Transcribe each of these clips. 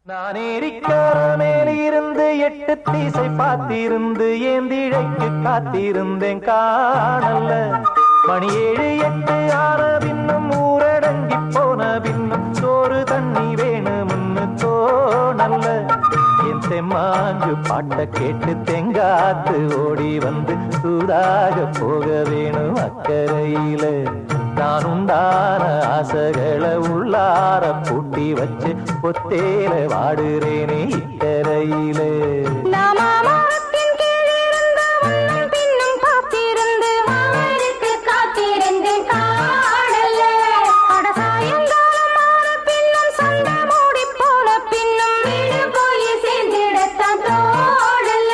நான் ஏரிக்கார மேலிருந்து எட்டு தீசை பார்த்திருந்து ஏந்திழைக்கு காத்திருந்தேன் காணல்ல மணி ஏழு எட்டு ஆன பின்னும் ஊரடங்கி போன பின்னும் சோறு தண்ணி வேணும்னு தோணல்ல என் தெம்மாங்கு பாட்ட கேட்டு தெங்காத்து ஓடி வந்து சூடாக போக வேணும் அக்கறையில நான் உண்டான ஆசைகளை உள்ளார பூட்டி வச்சு பொத்தேல வாடுறேனே இக்கரையிலே நாமாமரத்தின் கீழிருந்து முன்னும் பின்னும் காத்திருந்து மாமனுக்கு காத்திருந்தேன் காணல. அட சாயங்காலம் ஆன பின்னும் சண்டை மூடிப் போன பின்னும் வீடு போய் சேர்ந்திடத்தான் தோணல.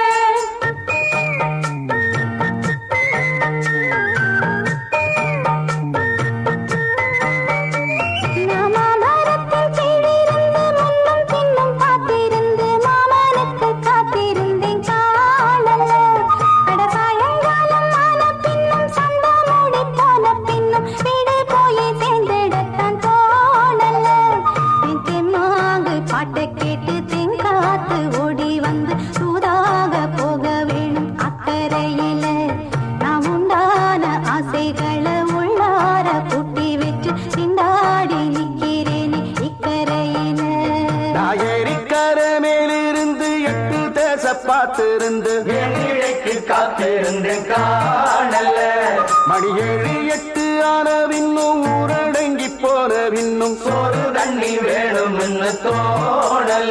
நாமாமரத்தின் கீழிருந்து முன்னும் பின்னும் காத்திருந்து மாமனுக்கு காத்திருந்தேன் காணல. அட சாயங்காலம் ஆன பின்னும் சண்டை மூடிப் போன பின்னும் வீடு போய் சேர்ந்திடத்தான் தோணல. என் தெம்மாங்கு பாட்டை கேட்டு தென்காத்து ஓடி வந்து சூதாக போக வேணும் அக்கறையில நாம் உண்டான ஆசைகளை உள்ளார பூட்டி வச்சு திண்டாடி நிக்கிறேனே இக்கரையில நான் ஏரிக்கர மேலிருந்து எட்டு தேச பார்த்திருந்து ஏந்திழைக்கு காத்திருந்தேன் காணல்ல மணி ஏழு எட்டு ஆன பின்னும் ஊரடங்கி போன பின்னும் சோறு தண்ணி வேணும்னு தோணல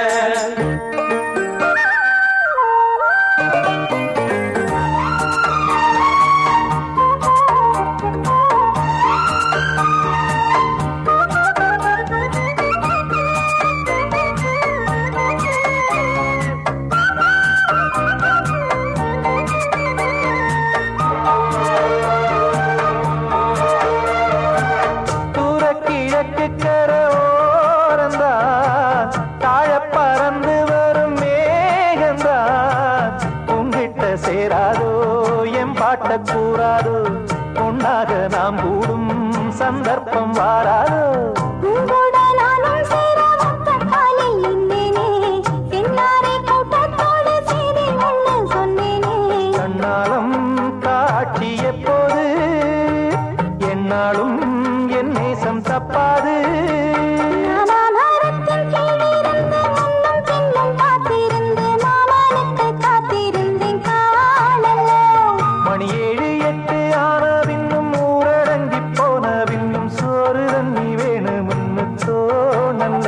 தூர கிழக்கு கரோரந்தான் தாழ பறந்து வரும் மேகந்தான் உங்கிட்ட சேராதோ என் பாட்ட கூறாதோ உன்னாக நாம் கூடும் சந்தர்ப்பம் வாராதோ உங்களோட நானும் சேர ஒத்த காலில் நின்னேனே தென்னாரை கூட்டத்தோடு சேரி ஒண்ணு சொன்னேனே கண்ணாலம் காட்சி எப்போது என்னாலும் என் நேசம் தப்பாது நாமாமரத்தின் கீழிருந்து முன்னும் பின்னும் காத்திருந்து மாமனுக்கு காத்திருந்தேன் காணல. மணி ஏழு எட்டு ஆன பின்னும் ஊரடங்கி போன பின்னும் சோறு தண்ணி வேணும்னு தோணல்ல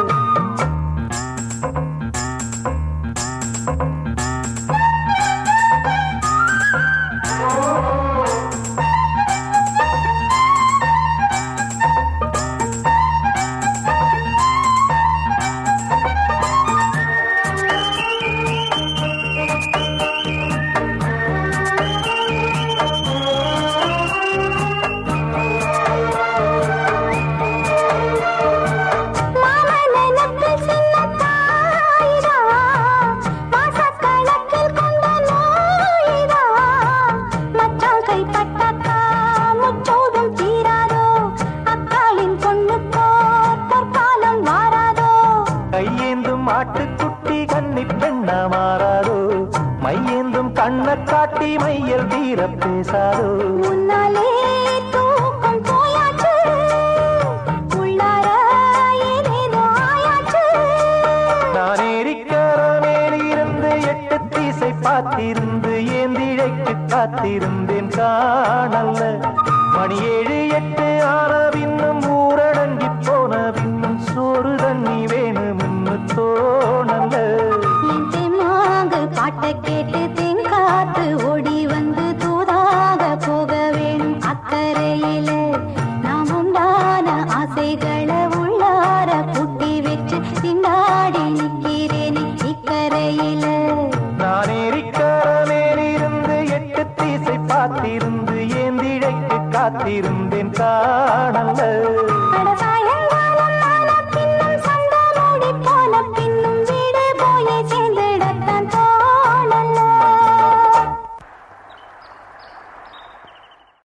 மாமன் எனக்கு சின்ன தாயிடா, மாசக்கணக்கில் கொண்ட நோயிடா. மச்சான் கைப்பட்டாக்கா முச்சோடும் தீராதோ, அக்காளின் பொண்ணுக்கோ பொற்காலம் வாராதோ. கையேந்தும் ஆட்டுக்குட்டி கன்னி பெண்ணா மாறாதோ மையேந்தும் கண்ண காட்டி மையல் தீர பேசாதோ முன்னாலே தூக்கம் போயாச்சு, உள்ளார ஏதேதோ ஆயாச்சு. நான் ஏரிக்கார மேலிருந்து எட்டு தீசை பார்த்திருந்து ஏந்திழைக்கு காத்திருந்தேன் காணல்ல மணி ஏழு எட்டு ஆன பின்னும் ஊரடங்கி போன பின்னும் சோறு தண்ணி வேணும்னு தோணல்ல என் தெம்மாங்கு பாட்டை கேட்டு தென்காத்து ஓடி வந்து தூதாக போக வேணும் அக்கறையில நாம் உண்டான ஆசைகளை உள்ளார பூட்டி வச்சு திண்டாடி நிக்கிறேனே இக்கரையில நான் ஏரிக்கார மேலிருந்து எட்டு தீசை பார்த்திருந்து ஏந்திழைக்கு காத்திருந்தேன் காணல்ல அடசா